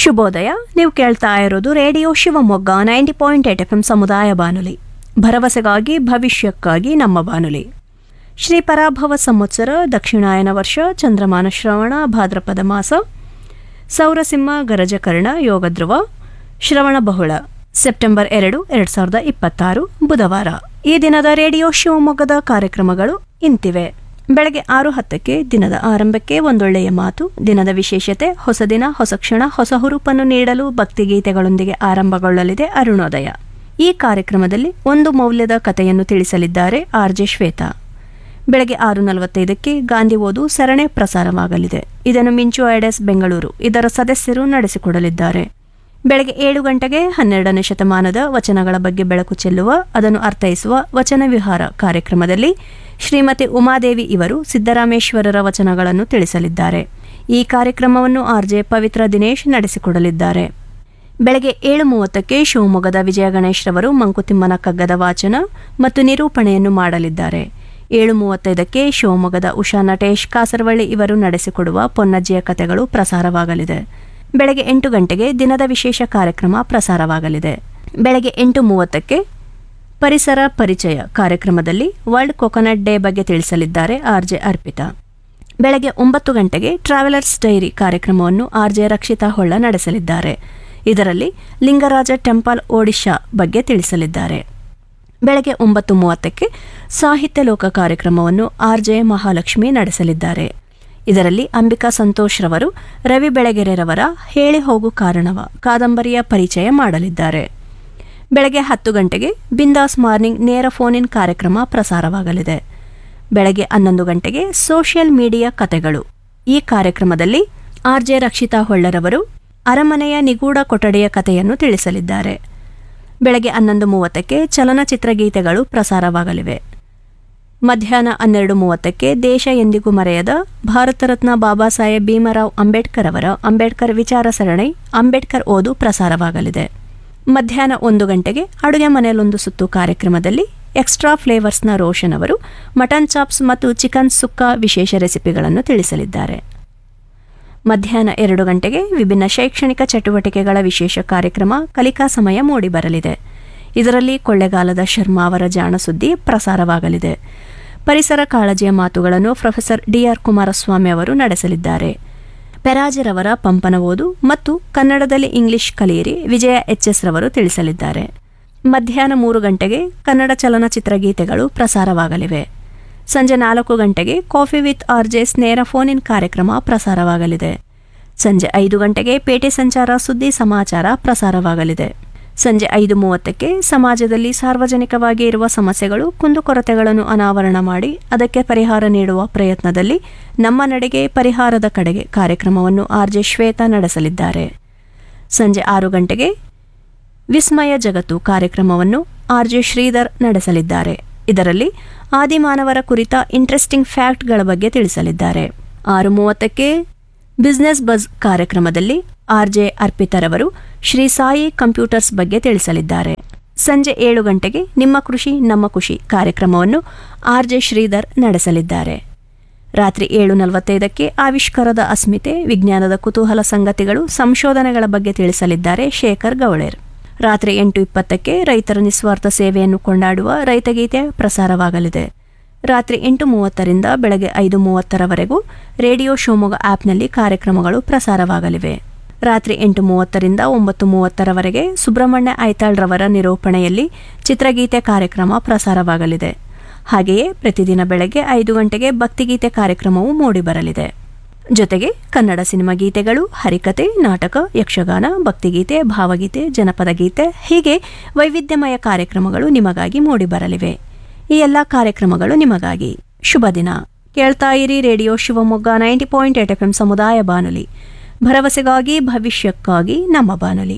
ಶುಭೋದಯ ನೀವು ಕೇಳ್ತಾ ಇರೋದು radio Shivamogga ninety point eight F M ಸಮುದಾಯ ಬಾನುಲಿ ಭರವಸೆಗಾಗಿ ಭವಿಷ್ಯಕ್ಕಾಗಿ ನಮ್ಮ ಬಾನುಲಿ ಶ್ರೀ ಪರಾಭವ ಸಂವತ್ಸರ ದಕ್ಷಿಣಾಯನ ವರ್ಷ ಚಂದ್ರಮಾನ ಶ್ರವಣ ಭಾದ್ರಪದ ಮಾಸ ಸೌರಸಿಂಹ ಗರಜಕರ್ಣ ಯೋಗಧ್ರುವ ಶ್ರವಣ ಬಹುಳ ಸೆಪ್ಟೆಂಬರ್ ಎರಡು ಎರಡು ಸಾವಿರದ ಇಪ್ಪತ್ತಾರು ಬುಧವಾರ ಈ ದಿನದ ರೇಡಿಯೋ ಶಿವಮೊಗ್ಗದ ಕಾರ್ಯಕ್ರಮಗಳು ಇಂತಿವೆ ಬೆಳಗ್ಗೆ ಆರು ಹತ್ತಕ್ಕೆ ದಿನದ ಆರಂಭಕ್ಕೆ ಒಂದೊಳ್ಳೆಯ ಮಾತು ದಿನದ ವಿಶೇಷತೆ ಹೊಸ ದಿನ ಹೊಸ ಕ್ಷಣ ಹೊಸ ಹುರುಪನ್ನು ನೀಡಲು ಭಕ್ತಿಗೀತೆಗಳೊಂದಿಗೆ ಆರಂಭಗೊಳ್ಳಲಿದೆ ಅರುಣೋದಯ ಈ ಕಾರ್ಯಕ್ರಮದಲ್ಲಿ ಒಂದು ಮೌಲ್ಯದ ಕಥೆಯನ್ನು ತಿಳಿಸಲಿದ್ದಾರೆ ಆರ್ ಜೆ ಶ್ವೇತಾ ಬೆಳಗ್ಗೆ ಆರು ನಲವತ್ತೈದಕ್ಕೆ ಗಾಂಧಿ ಓದು ಸರಣಿ ಪ್ರಸಾರವಾಗಲಿದೆ ಇದನ್ನು ಮಿಂಚು ಐಡಸ್ ಬೆಂಗಳೂರು ಇದರ ಸದಸ್ಯರು ನಡೆಸಿಕೊಡಲಿದ್ದಾರೆ ಬೆಳಗ್ಗೆ ಏಳು ಗಂಟೆಗೆ ಹನ್ನೆರಡನೇ ಶತಮಾನದ ವಚನಗಳ ಬಗ್ಗೆ ಬೆಳಕು ಚೆಲ್ಲುವ ಅದನ್ನು ಅರ್ಥೈಸುವ ವಚನ ವಿಹಾರ ಕಾರ್ಯಕ್ರಮದಲ್ಲಿ ಶ್ರೀಮತಿ ಉಮಾದೇವಿ ಇವರು ಸಿದ್ದರಾಮೇಶ್ವರರ ವಚನಗಳನ್ನು ತಿಳಿಸಲಿದ್ದಾರೆ ಈ ಕಾರ್ಯಕ್ರಮವನ್ನು ಆರ್ಜೆ ಪವಿತ್ರ ದಿನೇಶ್ ನಡೆಸಿಕೊಡಲಿದ್ದಾರೆ ಬೆಳಗ್ಗೆ ಏಳು ಮೂವತ್ತಕ್ಕೆ ಶಿವಮೊಗ್ಗದ ವಿಜಯ ಗಣೇಶ್ ರವರು ಮಂಕುತಿಮ್ಮನ ಕಗ್ಗದ ವಾಚನ ಮತ್ತು ನಿರೂಪಣೆಯನ್ನು ಮಾಡಲಿದ್ದಾರೆ ಏಳು ಮೂವತ್ತೈದಕ್ಕೆ ಶಿವಮೊಗ್ಗದ ಉಷಾ ನಟೇಶ್ ಕಾಸರವಳ್ಳಿ ಇವರು ನಡೆಸಿಕೊಡುವ ಪೊನ್ನಜ್ಜಿಯ ಕಥೆಗಳು ಪ್ರಸಾರವಾಗಲಿದೆ ಬೆಳಗ್ಗೆ ಎಂಟು ಗಂಟೆಗೆ ದಿನದ ವಿಶೇಷ ಕಾರ್ಯಕ್ರಮ ಪ್ರಸಾರವಾಗಲಿದೆ ಬೆಳಗ್ಗೆ ಎಂಟು ಮೂವತ್ತಕ್ಕೆ ಪರಿಸರ ಪರಿಚಯ ಕಾರ್ಯಕ್ರಮದಲ್ಲಿ ವರ್ಲ್ಡ್ ಕೊಕೊನಟ್ ಡೇ ಬಗ್ಗೆ ತಿಳಿಸಲಿದ್ದಾರೆ ಆರ್ಜೆ ಅರ್ಪಿತಾ ಬೆಳಗ್ಗೆ ಒಂಬತ್ತು ಗಂಟೆಗೆ ಟ್ರಾವೆಲರ್ಸ್ ಡೈರಿ ಕಾರ್ಯಕ್ರಮವನ್ನು ಆರ್ಜೆ ರಕ್ಷಿತಾ ಹೊಳ್ಳ ನಡೆಸಲಿದ್ದಾರೆ ಇದರಲ್ಲಿ ಲಿಂಗರಾಜ ಟೆಂಪಲ್ ಒಡಿಶಾ ಬಗ್ಗೆ ತಿಳಿಸಲಿದ್ದಾರೆ ಬೆಳಗ್ಗೆ ಒಂಬತ್ತು ಮೂವತ್ತಕ್ಕೆ ಸಾಹಿತ್ಯ ಲೋಕ ಕಾರ್ಯಕ್ರಮವನ್ನು ಆರ್ಜೆ ಮಹಾಲಕ್ಷ್ಮಿ ನಡೆಸಲಿದ್ದಾರೆ ಇದರಲ್ಲಿ ಅಂಬಿಕಾ ಸಂತೋಷ್ ರವರು ರವಿ ಬೆಳಗೆರೆರವರ ಹೇಳಿ ಹೋಗು ಕಾರಣವ ಕಾದಂಬರಿಯ ಪರಿಚಯ ಮಾಡಲಿದ್ದಾರೆ ಬೆಳಗ್ಗೆ ಹತ್ತು ಗಂಟೆಗೆ ಬಿಂದಾಸ್ ಮಾರ್ನಿಂಗ್ ನೇರ ಫೋನ್ ಇನ್ ಕಾರ್ಯಕ್ರಮ ಪ್ರಸಾರವಾಗಲಿದೆ ಬೆಳಗ್ಗೆ ಹನ್ನೊಂದು ಗಂಟೆಗೆ ಸೋಷಿಯಲ್ ಮೀಡಿಯಾ ಕತೆಗಳು ಈ ಕಾರ್ಯಕ್ರಮದಲ್ಲಿ ಆರ್ಜೆ ರಕ್ಷಿತಾ ಹೊಳ್ಳರವರು ಅರಮನೆಯ ನಿಗೂಢ ಕೊಠಡಿಯ ಕಥೆಯನ್ನು ತಿಳಿಸಲಿದ್ದಾರೆ ಬೆಳಗ್ಗೆ ಹನ್ನೊಂದು ಮೂವತ್ತಕ್ಕೆ ಚಲನಚಿತ್ರ ಗೀತೆಗಳು ಪ್ರಸಾರವಾಗಲಿವೆ ಮಧ್ಯಾಹ್ನ ಹನ್ನೆರಡು ಮೂವತ್ತಕ್ಕೆ ದೇಶ ಎಂದಿಗೂ ಮರೆಯದ ಭಾರತ ರತ್ನ ಬಾಬಾ ಸಾಹೇಬ್ ಭೀಮರಾವ್ ಅಂಬೇಡ್ಕರ್ ಅವರ ಅಂಬೇಡ್ಕರ್ ವಿಚಾರ ಸರಣಿ ಅಂಬೇಡ್ಕರ್ ಓದು ಪ್ರಸಾರವಾಗಲಿದೆ ಮಧ್ಯಾಹ್ನ ಒಂದು ಗಂಟೆಗೆ ಅಡುಗೆ ಮನೆಯಲ್ಲೊಂದು ಸುತ್ತು ಕಾರ್ಯಕ್ರಮದಲ್ಲಿ ಎಕ್ಸ್ಟ್ರಾ ಫ್ಲೇವರ್ಸ್ನ ರೋಷನ್ ಅವರು ಮಟನ್ ಚಾಪ್ಸ್ ಮತ್ತು ಚಿಕನ್ ಸುಕ್ಕ ವಿಶೇಷ ರೆಸಿಪಿಗಳನ್ನು ತಿಳಿಸಲಿದ್ದಾರೆ ಮಧ್ಯಾಹ್ನ ಎರಡು ಗಂಟೆಗೆ ವಿಭಿನ್ನ ಶೈಕ್ಷಣಿಕ ಚಟುವಟಿಕೆಗಳ ವಿಶೇಷ ಕಾರ್ಯಕ್ರಮ ಕಲಿಕಾ ಸಮಯ ಮೂಡಿಬರಲಿದೆ ಇದರಲ್ಲಿ ಕೊಳ್ಳೆಗಾಲದ ಶರ್ಮಾ ಅವರ ಜಾಣ ಸುದ್ದಿ ಪ್ರಸಾರವಾಗಲಿದೆ ಪರಿಸರ ಕಾಳಜಿಯ ಮಾತುಗಳನ್ನು ಪ್ರೊಫೆಸರ್ ಡಿಆರ್ ಕುಮಾರಸ್ವಾಮಿ ಅವರು ನಡೆಸಲಿದ್ದಾರೆ ಪೆರಾಜರವರ ಪಂಪನ ಓದು ಮತ್ತು ಕನ್ನಡದಲ್ಲಿ ಇಂಗ್ಲಿಷ್ ಕಲಿಯಿರಿ ವಿಜಯ ಎಚ್ಎಸ್ ರವರು ತಿಳಿಸಲಿದ್ದಾರೆ ಮಧ್ಯಾಹ್ನ ಮೂರು ಗಂಟೆಗೆ ಕನ್ನಡ ಚಲನಚಿತ್ರ ಗೀತೆಗಳು ಪ್ರಸಾರವಾಗಲಿವೆ ಸಂಜೆ ನಾಲ್ಕು ಗಂಟೆಗೆ ಕಾಫಿ ವಿತ್ ಆರ್ಜೆಸ್ ನೇರ ಫೋನ್ ಇನ್ ಕಾರ್ಯಕ್ರಮ ಪ್ರಸಾರವಾಗಲಿದೆ ಸಂಜೆ ಐದು ಗಂಟೆಗೆ ಪೇಟೆ ಸಂಚಾರ ಸುದ್ದಿ ಸಮಾಚಾರ ಪ್ರಸಾರವಾಗಲಿದೆ ಸಂಜೆ ಐದು ಮೂವತ್ತಕ್ಕೆ ಸಮಾಜದಲ್ಲಿ ಸಾರ್ವಜನಿಕವಾಗಿ ಇರುವ ಸಮಸ್ಯೆಗಳು ಕುಂದುಕೊರತೆಗಳನ್ನು ಅನಾವರಣ ಮಾಡಿ ಅದಕ್ಕೆ ಪರಿಹಾರ ನೀಡುವ ಪ್ರಯತ್ನದಲ್ಲಿ ನಮ್ಮ ನಡೆಗೆ ಪರಿಹಾರದ ಕಡೆಗೆ ಕಾರ್ಯಕ್ರಮವನ್ನು ಆರ್ಜೆ ಶ್ವೇತಾ ನಡೆಸಲಿದ್ದಾರೆ ಸಂಜೆ ಆರು ಗಂಟೆಗೆ ವಿಸ್ಮಯ ಜಗತ್ತು ಕಾರ್ಯಕ್ರಮವನ್ನು ಆರ್ಜೆ ಶ್ರೀಧರ್ ನಡೆಸಲಿದ್ದಾರೆ ಇದರಲ್ಲಿ ಆದಿಮಾನವರ ಕುರಿತ ಇಂಟ್ರೆಸ್ಟಿಂಗ್ ಫ್ಯಾಕ್ಟ್ಗಳ ಬಗ್ಗೆ ತಿಳಿಸಲಿದ್ದಾರೆ ಆರು ಮೂವತ್ತಕ್ಕೆ ಬಿಸ್ನೆಸ್ ಬಜ್ ಕಾರ್ಯಕ್ರಮದಲ್ಲಿ ಆರ್ಜೆ ಅರ್ಪಿತರವರು ಶ್ರೀ ಸಾಯಿ ಕಂಪ್ಯೂಟರ್ಸ್ ಬಗ್ಗೆ ತಿಳಿಸಲಿದ್ದಾರೆ ಸಂಜೆ ಏಳು ಗಂಟೆಗೆ ನಿಮ್ಮ ಕೃಷಿ ನಮ್ಮ ಖುಷಿ ಕಾರ್ಯಕ್ರಮವನ್ನು ಆರ್ಜೆ ಶ್ರೀಧರ್ ನಡೆಸಲಿದ್ದಾರೆ ರಾತ್ರಿ ಏಳು ನಲವತ್ತೈದಕ್ಕೆ ಆವಿಷ್ಕಾರದ ಅಸ್ಮಿತೆ ವಿಜ್ಞಾನದ ಕುತೂಹಲ ಸಂಗತಿಗಳು ಸಂಶೋಧನೆಗಳ ಬಗ್ಗೆ ತಿಳಿಸಲಿದ್ದಾರೆ ಶೇಖರ್ ಗೌಳೇರ್ ರಾತ್ರಿ ಎಂಟು ಇಪ್ಪತ್ತಕ್ಕೆ ರೈತರ ನಿಸ್ವಾರ್ಥ ಸೇವೆಯನ್ನು ಕೊಂಡಾಡುವ ರೈತಗೀತೆ ಪ್ರಸಾರವಾಗಲಿದೆ ರಾತ್ರಿ ಎಂಟು ಮೂವತ್ತರಿಂದ ಬೆಳಗ್ಗೆ ಐದು ಮೂವತ್ತರವರೆಗೂ ರೇಡಿಯೋ ಶಿವಮೊಗ್ಗ ಆ್ಯಪ್ನಲ್ಲಿ ಕಾರ್ಯಕ್ರಮಗಳು ಪ್ರಸಾರವಾಗಲಿವೆ ರಾತ್ರಿ ಎಂಟು ಮೂವತ್ತರಿಂದ ಒಂಬತ್ತು ಮೂವತ್ತರವರೆಗೆ ಸುಬ್ರಹ್ಮಣ್ಯ ಐತಾಳ್ ರವರ ನಿರೂಪಣೆಯಲ್ಲಿ ಚಿತ್ರಗೀತೆ ಕಾರ್ಯಕ್ರಮ ಪ್ರಸಾರವಾಗಲಿದೆ ಹಾಗೆಯೇ ಪ್ರತಿದಿನ ಬೆಳಗ್ಗೆ ಐದು ಗಂಟೆಗೆ ಭಕ್ತಿಗೀತೆ ಕಾರ್ಯಕ್ರಮವು ಮೂಡಿಬರಲಿದೆ ಜೊತೆಗೆ ಕನ್ನಡ ಸಿನಿಮಾ ಗೀತೆಗಳು ಹರಿಕತೆ ನಾಟಕ ಯಕ್ಷಗಾನ ಭಕ್ತಿಗೀತೆ ಭಾವಗೀತೆ ಜನಪದ ಗೀತೆ ಹೀಗೆ ವೈವಿಧ್ಯಮಯ ಕಾರ್ಯಕ್ರಮಗಳು ನಿಮಗಾಗಿ ಮೂಡಿಬರಲಿವೆ ಈ ಎಲ್ಲ ಕಾರ್ಯಕ್ರಮಗಳು ನಿಮಗಾಗಿ ಶುಭ ದಿನ ಕೇಳ್ತಾ ಇರಿ radio Shivamogga ninety point eight F M ಸಮುದಾಯ ಬಾನುಲಿ ಭರವಸೆಗಾಗಿ ಭವಿಷ್ಯಕ್ಕಾಗಿ ನಮ್ಮ ಬಾನುಲಿ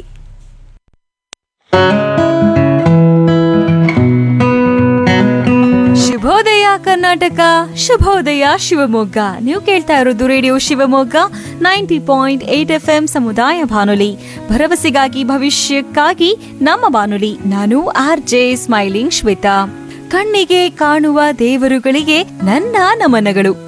ಶುಭೋದಯ ಕರ್ನಾಟಕ ಶುಭೋದಯ ಶಿವಮೊಗ್ಗ ನೀವು ಕೇಳ್ತಾ ಇರೋದು radio Shivamogga ninety point eight F M ಸಮುದಾಯ ಬಾನುಲಿ ಭರವಸೆಗಾಗಿ ಭವಿಷ್ಯಕ್ಕಾಗಿ ನಮ್ಮ ಬಾನುಲಿ ನಾನು ಆರ್ ಜೆ ಸ್ಮೈಲಿಂಗ್ ಶ್ವೇತಾ ಕಣ್ಣಿಗೆ ಕಾಣುವ ದೇವರುಗಳಿಗೆ ನನ್ನ ನಮನಗಳು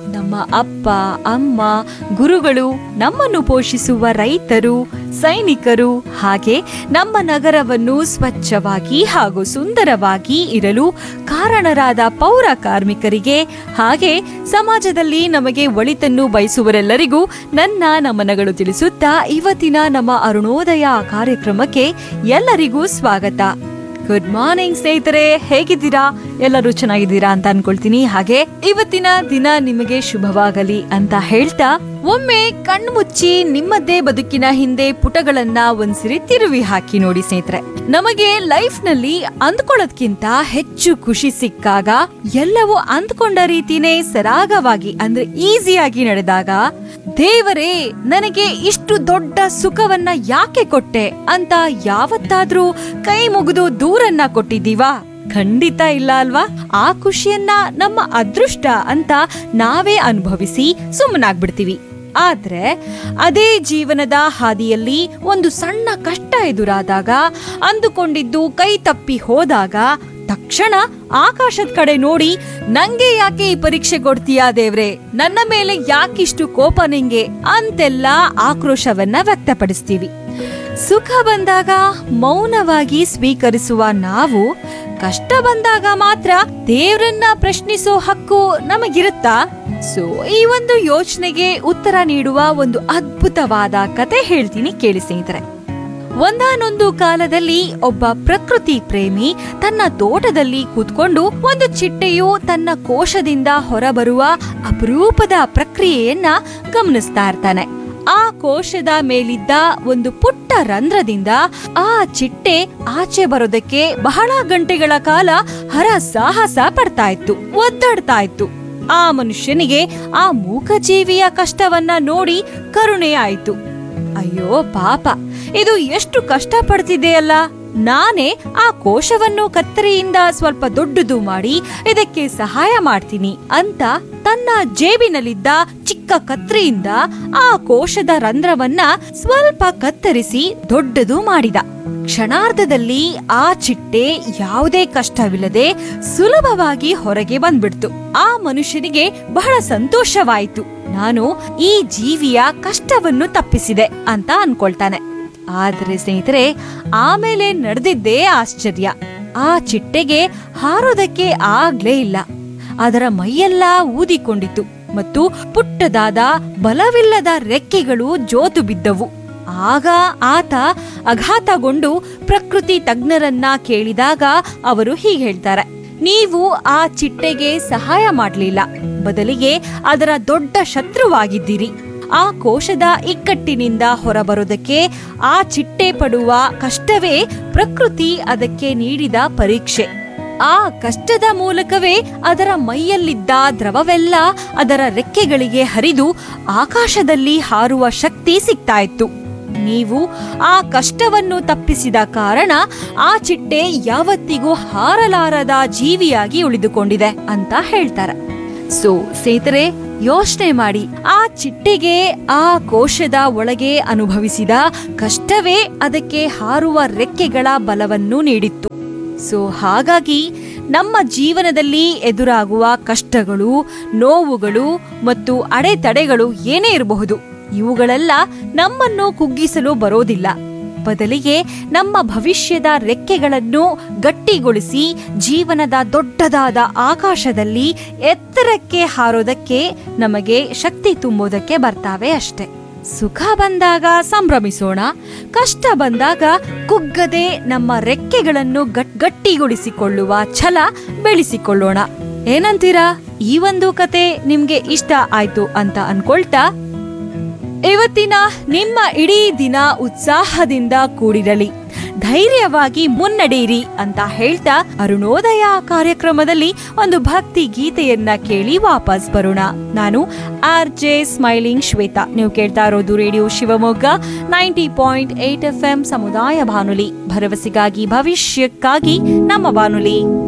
ನಮ್ಮ ಅಪ್ಪ ಅಮ್ಮ ಗುರುಗಳು ನಮ್ಮನ್ನು ಪೋಷಿಸುವ ರೈತರು ಸೈನಿಕರು ಹಾಗೆ ನಮ್ಮ ನಗರವನ್ನು ಸ್ವಚ್ಛವಾಗಿ ಹಾಗೂ ಸುಂದರವಾಗಿ ಇರಲು ಕಾರಣರಾದ ಪೌರ ಕಾರ್ಮಿಕರಿಗೆ ಹಾಗೆ ಸಮಾಜದಲ್ಲಿ ನಮಗೆ ಒಳಿತನ್ನು ಬಯಸುವರೆಲ್ಲರಿಗೂ ನನ್ನ ನಮನಗಳು ತಿಳಿಸುತ್ತಾ ಇವತ್ತಿನ ನಮ್ಮ ಅರುಣೋದಯ ಕಾರ್ಯಕ್ರಮಕ್ಕೆ ಎಲ್ಲರಿಗೂ ಸ್ವಾಗತ ಗುಡ್ ಮಾರ್ನಿಂಗ್ ಸ್ನೇಹಿತರೆ ಹೇಗಿದ್ದೀರಾ ಎಲ್ಲರೂ ಚೆನ್ನಾಗಿದ್ದೀರಾ ಅಂತ ಅನ್ಕೊಳ್ತೀನಿ ಹಾಗೆ ಇವತ್ತಿನ ದಿನ ನಿಮಗೆ ಶುಭವಾಗಲಿ ಅಂತ ಹೇಳ್ತಾ ಒಮ್ಮೆ ಕಣ್ಣು ಮುಚ್ಚಿ ನಿಮ್ಮದೇ ಬದುಕಿನ ಹಿಂದೆ ಪುಟಗಳನ್ನ ಒಂದ್ಸಿರಿ ತಿರುವಿ ಹಾಕಿ ನೋಡಿ ಸ್ನೇಹಿತರೆ ನಮಗೆ ಲೈಫ್ ನಲ್ಲಿ ಅಂದ್ಕೊಳ್ಳೋದ್ಕಿಂತ ಹೆಚ್ಚು ಖುಷಿ ಸಿಕ್ಕಾಗ ಎಲ್ಲವೂ ಅಂದ್ಕೊಂಡ ರೀತಿನೇ ಸರಾಗವಾಗಿ ಅಂದ್ರೆ ಈಸಿಯಾಗಿ ನಡೆದಾಗ ದೇವರೇ ನನಗೆ ಇಷ್ಟು ದೊಡ್ಡ ಸುಖವನ್ನ ಯಾಕೆ ಕೊಟ್ಟೆ ಅಂತ ಯಾವತ್ತಾದ್ರೂ ಕೈ ಮುಗಿದು ದೂರನ್ನ ಕೊಟ್ಟಿದ್ದೀವಾ ಖಂಡಿತ ಇಲ್ಲ ಅಲ್ವಾ ಆ ಖುಷಿಯನ್ನ ನಮ್ಮ ಅದೃಷ್ಟ ಅಂತ ನಾವೇ ಅನುಭವಿಸಿ ಸುಮ್ಮನಾಗ್ಬಿಡ್ತೀವಿ ಆದ್ರೆ ಅದೇ ಜೀವನದ ಹಾದಿಯಲ್ಲಿ ಒಂದು ಸಣ್ಣ ಕಷ್ಟ ಎದುರಾದಾಗ ಅಂದುಕೊಂಡಿದ್ದು ಕೈ ತಪ್ಪಿ ಹೋದಾಗ ತಕ್ಷಣ ಆಕಾಶದ ಕಡೆ ನೋಡಿ ನಂಗೆ ಯಾಕೆ ಈ ಪರೀಕ್ಷೆ ಕೊಡ್ತೀಯಾ ದೇವ್ರೆ ನನ್ನ ಮೇಲೆ ಯಾಕಿಷ್ಟು ಕೋಪ ನಿಂಗೆ ಅಂತೆಲ್ಲ ಆಕ್ರೋಶವನ್ನ ವ್ಯಕ್ತಪಡಿಸ್ತೀವಿ ಸುಖ ಬಂದಾಗ ಮೌನವಾಗಿ ಸ್ವೀಕರಿಸುವ ನಾವು ಕಷ್ಟ ಬಂದಾಗ ಮಾತ್ರ ದೇವ್ರನ್ನ ಪ್ರಶ್ನಿಸೋ ಹಕ್ಕು ನಮಗಿರುತ್ತಾ ಸೊ ಈ ಒಂದು ಯೋಚನೆಗೆ ಉತ್ತರ ನೀಡುವ ಒಂದು ಅದ್ಭುತವಾದ ಕತೆ ಹೇಳ್ತೀನಿ ಕೇಳಿ ಸ್ನೇಹಿತರೆ ಒಂದಾನೊಂದು ಕಾಲದಲ್ಲಿ ಒಬ್ಬ ಪ್ರಕೃತಿ ಪ್ರೇಮಿ ತನ್ನ ತೋಟದಲ್ಲಿ ಕೂತ್ಕೊಂಡು ಒಂದು ಚಿಟ್ಟೆಯು ತನ್ನ ಕೋಶದಿಂದ ಹೊರಬರುವ ಅಪರೂಪದ ಪ್ರಕ್ರಿಯೆಯನ್ನ ಗಮನಿಸ್ತಾ ಇರ್ತಾನೆ ಆ ಕೋಶದ ಮೇಲಿದ್ದ ಒಂದು ಪುಟ್ಟ ರಂಧ್ರದಿಂದ ಆ ಚಿಟ್ಟೆ ಆಚೆ ಬರೋದಕ್ಕೆ ಬಹಳ ಗಂಟೆಗಳ ಕಾಲ ಹರ ಸಾಹಸ ಪಡ್ತಾ ಇತ್ತು ಒದ್ದಾಡ್ತಾ ಇತ್ತು ಆ ಮನುಷ್ಯನಿಗೆ ಆ ಮೂಕಜೀವಿಯ ಕಷ್ಟವನ್ನ ನೋಡಿ ಕರುಣೆ ಆಯ್ತು ಅಯ್ಯೋ ಪಾಪ ಇದು ಎಷ್ಟು ಕಷ್ಟ ಪಡ್ತಿದೆಯಲ್ಲ ನಾನೇ ಆ ಕೋಶವನ್ನು ಕತ್ತರಿಯಿಂದ ಸ್ವಲ್ಪ ದೊಡ್ಡದು ಮಾಡಿ ಇದಕ್ಕೆ ಸಹಾಯ ಮಾಡ್ತೀನಿ ಅಂತ ತನ್ನ ಜೇಬಿನಲ್ಲಿದ್ದ ಚಿಕ್ಕ ಕತ್ರಿಯಿಂದ ಆ ಕೋಶದ ರಂಧ್ರವನ್ನ ಸ್ವಲ್ಪ ಕತ್ತರಿಸಿ ದೊಡ್ಡದು ಮಾಡಿದ ಕ್ಷಣಾರ್ಧದಲ್ಲಿ ಆ ಚಿಟ್ಟೆ ಯಾವುದೇ ಕಷ್ಟವಿಲ್ಲದೆ ಸುಲಭವಾಗಿ ಹೊರಗೆ ಬಂದ್ಬಿಡ್ತು ಆ ಮನುಷ್ಯನಿಗೆ ಬಹಳ ಸಂತೋಷವಾಯಿತು ನಾನು ಈ ಜೀವಿಯ ಕಷ್ಟವನ್ನು ತಪ್ಪಿಸಿದೆ ಅಂತ ಅನ್ಕೊಳ್ತಾನೆ ಆದ್ರೆ ಸ್ನೇಹಿತರೆ ಆಮೇಲೆ ನಡೆದಿದ್ದೇ ಆಶ್ಚರ್ಯ ಆ ಚಿಟ್ಟೆಗೆ ಹಾರೋದಕ್ಕೆ ಆಗ್ಲೇ ಇಲ್ಲ ಅದರ ಮೈಯೆಲ್ಲ ಊದಿಕೊಂಡಿತು ಮತ್ತು ಪುಟ್ಟದಾದ ಬಲವಿಲ್ಲದ ರೆಕ್ಕೆಗಳು ಜೋತು ಬಿದ್ದವು ಆಗ ಆತ ಅಘಾತಗೊಂಡು ಪ್ರಕೃತಿ ತಜ್ಞರನ್ನ ಕೇಳಿದಾಗ ಅವರು ಹೀಗೆ ಹೇಳ್ತಾರೆ ನೀವು ಆ ಚಿಟ್ಟೆಗೆ ಸಹಾಯ ಮಾಡಲಿಲ್ಲ ಬದಲಿಗೆ ಅದರ ದೊಡ್ಡ ಶತ್ರುವಾಗಿದ್ದೀರಿ ಆ ಕೋಶದ ಇಕ್ಕಟ್ಟಿನಿಂದ ಹೊರಬರೋದಕ್ಕೆ ಆ ಚಿಟ್ಟೆ ಪಡುವ ಕಷ್ಟವೇ ಪ್ರಕೃತಿ ಅದಕ್ಕೆ ನೀಡಿದ ಪರೀಕ್ಷೆ ಆ ಕಷ್ಟದ ಮೂಲಕವೇ ಅದರ ಮೈಯಲ್ಲಿದ್ದ ದ್ರವವೆಲ್ಲ ಅದರ ರೆಕ್ಕೆಗಳಿಗೆ ಹರಿದು ಆಕಾಶದಲ್ಲಿ ಹಾರುವ ಶಕ್ತಿ ಸಿಗ್ತಾ ಇತ್ತು ನೀವು ಆ ಕಷ್ಟವನ್ನು ತಪ್ಪಿಸಿದ ಕಾರಣ ಆ ಚಿಟ್ಟೆ ಯಾವತ್ತಿಗೂ ಹಾರಲಾರದ ಜೀವಿಯಾಗಿ ಉಳಿದುಕೊಂಡಿದೆ ಅಂತ ಹೇಳ್ತಾರೆ ಸೊ ಸ್ನೇಹಿತರೆ ಯೋಚನೆ ಮಾಡಿ ಆ ಚಿಟ್ಟೆಗೆ ಆ ಕೋಶದ ಒಳಗೆ ಅನುಭವಿಸಿದ ಕಷ್ಟವೇ ಅದಕ್ಕೆ ಹಾರುವ ರೆಕ್ಕೆಗಳ ಬಲವನ್ನು ನೀಡಿತ್ತು ಸೊ ಹಾಗಾಗಿ ನಮ್ಮ ಜೀವನದಲ್ಲಿ ಎದುರಾಗುವ ಕಷ್ಟಗಳು ನೋವುಗಳು ಮತ್ತು ಅಡೆತಡೆಗಳು ಏನೇ ಇರಬಹುದು ಇವುಗಳೆಲ್ಲ ನಮ್ಮನ್ನು ಕುಗ್ಗಿಸಲು ಬರೋದಿಲ್ಲ ಬದಲಿಗೆ ನಮ್ಮ ಭವಿಷ್ಯದ ರೆಕ್ಕೆಗಳನ್ನು ಗಟ್ಟಿಗೊಳಿಸಿ ಜೀವನದ ದೊಡ್ಡದಾದ ಆಕಾಶದಲ್ಲಿ ಎತ್ತರಕ್ಕೆ ಹಾರೋದಕ್ಕೆ ನಮಗೆ ಶಕ್ತಿ ತುಂಬೋದಕ್ಕೆ ಬರ್ತಾವೆ ಅಷ್ಟೆ ಸುಖ ಬಂದಾಗ ಸಂಭ್ರಮಿಸೋಣ ಕಷ್ಟ ಬಂದಾಗ ಕುಗ್ಗದೆ ನಮ್ಮ ರೆಕ್ಕೆಗಳನ್ನು ಗಟ್ ಗಟ್ಟಿಗೊಳಿಸಿಕೊಳ್ಳುವ ಛಲ ಬೆಳೆಸಿಕೊಳ್ಳೋಣ ಏನಂತೀರಾ ಈ ಒಂದು ಕತೆ ನಿಮ್ಗೆ ಇಷ್ಟ ಆಯ್ತು ಅಂತ ಅನ್ಕೊಳ್ತಾ ಇವತ್ತಿನ ನಿಮ್ಮ ಇಡೀ ದಿನ ಉತ್ಸಾಹದಿಂದ ಕೂಡಿರಲಿ ಧೈರ್ಯವಾಗಿ ಮುನ್ನಡೆಯಿರಿ ಅಂತ ಹೇಳ್ತಾ ಅರುಣೋದಯ ಕಾರ್ಯಕ್ರಮದಲ್ಲಿ ಒಂದು ಭಕ್ತಿ ಗೀತೆಯನ್ನ ಕೇಳಿ ವಾಪಸ್ ಬರೋಣ ನಾನು ಆರ್ ಜೆ ಸ್ಮೈಲಿಂಗ್ ಶ್ವೇತಾ ನೀವು ಕೇಳ್ತಾ ಇರೋದು radio Shivamogga ninety point eight F M ಸಮುದಾಯ ಬಾನುಲಿ ಭರವಸೆಗಾಗಿ ಭವಿಷ್ಯಕ್ಕಾಗಿ ನಮ್ಮ ಬಾನುಲಿ